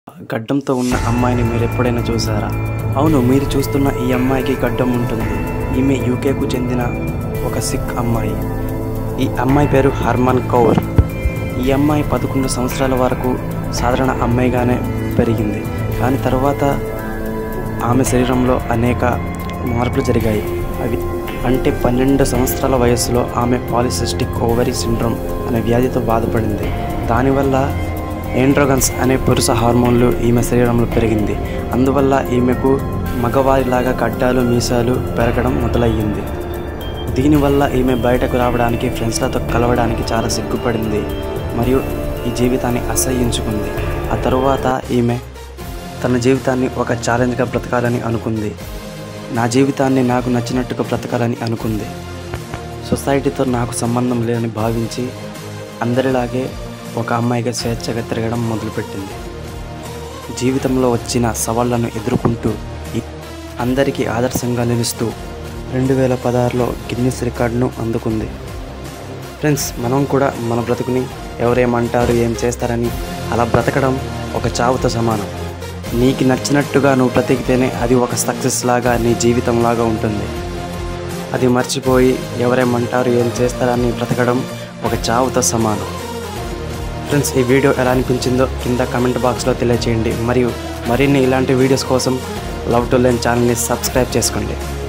గడ్డంతో ఉన్న అమ్మాయిని మీరు ఎప్పుడైనా చూసారా అవును మీరు చూస్తున్న ఈ అమ్మాయికి గడ్డం ఉంటుంది ఈమె యూకేకు చెందిన ఒక సిక్ అమ్మాయి ఈ అమ్మాయి పేరు హర్మన్ కౌర్ ఈ అమ్మాయి పదకొండు సంవత్సరాల వరకు సాధారణ అమ్మాయిగానే పెరిగింది కానీ తర్వాత ఆమె శరీరంలో అనేక మార్పులు జరిగాయి అవి అంటే పన్నెండు సంవత్సరాల వయస్సులో ఆమె పాలిసిస్టిక్ ఓవరీ సిండ్రోమ్ అనే వ్యాధితో బాధపడింది దానివల్ల ఏండ్రోగన్స్ అనే పురుష హార్మోన్లు ఈమె శరీరంలో పెరిగింది అందువల్ల ఈమెకు మగవారిలాగా గడ్డాలు మీసాలు పెరగడం మొదలయ్యింది దీనివల్ల ఈమె బయటకు రావడానికి ఫ్రెండ్స్లతో కలవడానికి చాలా సిగ్గుపడింది మరియు ఈ జీవితాన్ని అసహ్యించుకుంది ఆ తరువాత ఈమె తన జీవితాన్ని ఒక ఛాలెంజ్గా బ్రతకాలని అనుకుంది నా జీవితాన్ని నాకు నచ్చినట్టుగా బ్రతకాలని అనుకుంది సొసైటీతో నాకు సంబంధం లేదని భావించి అందరిలాగే ఒక అమ్మాయిగా స్వేచ్ఛగా తిరగడం మొదలుపెట్టింది జీవితంలో వచ్చిన సవాళ్లను ఎదుర్కొంటూ ఈ- అందరికీ ఆదర్శంగా నిలుస్తూ రెండు వేల పదహారులో గిన్నిస్ రికార్డును అందుకుంది ఫ్రెండ్స్ మనం కూడా మన బ్రతుకుని ఎవరేమంటారు ఏం చేస్తారని అలా బ్రతకడం ఒక చావుతో సమానం నీకు నచ్చినట్టుగా నువ్వు బ్రతికితేనే అది ఒక సక్సెస్ లాగా నీ జీవితం లాగా ఉంటుంది అది మర్చిపోయి ఎవరేమంటారు ఏం చేస్తారని బ్రతకడం ఒక చావుతో సమానం ఫ్రెండ్స్ ఈ వీడియో ఎలా అనిపించిందో కింద కమెంట్ బాక్స్లో తెలియచేయండి మరియు మరిన్ని ఇలాంటి వీడియోస్ కోసం లవ్ టు లెన్ ఛానల్ని సబ్స్క్రైబ్ చేసుకోండి